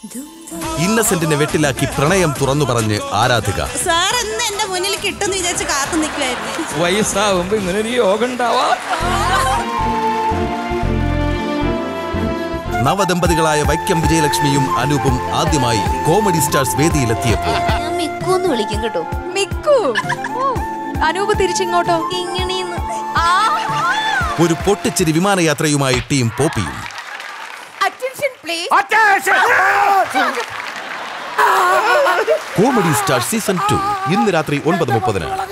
ഇന്നസെന്റിനെ വെട്ടിലാക്കി പ്രണയം തുറന്നു പറഞ്ഞ് ആരാധിക സാർ എന്ന് എന്റെ മുന്നിൽ കിട്ടുമെന്ന് വിചാരിച്ച് കാത്തു നിൽക്കുമായിരുന്നു വയസ്സാവുമ്പോ ഇങ്ങനൊരു യോഗം ഉണ്ടാവാ നവദമ്പതികളായ വൈക്കം വിജയലക്ഷ്മിയും അനൂപും ആദ്യമായി കോമഡി സ്റ്റാർസ് വേദിയിലെത്തിയപ്പോൾ ഞാൻ മിക്കൂന്ന് വിളിക്കും കേട്ടോ മിക്കു അനൂപ് തിരിച്ചിങ്ങോട്ടോ കിങ്ങിണിന്ന് ഒരു പൊട്ടിച്ചിരി വിമാനയാത്രയുമായി ടീം പോപ്പിയും കോമഡി സ്റ്റാർ സീസൺ ടു ഇന്ന് രാത്രി ഒൻപത് മുപ്പതിന്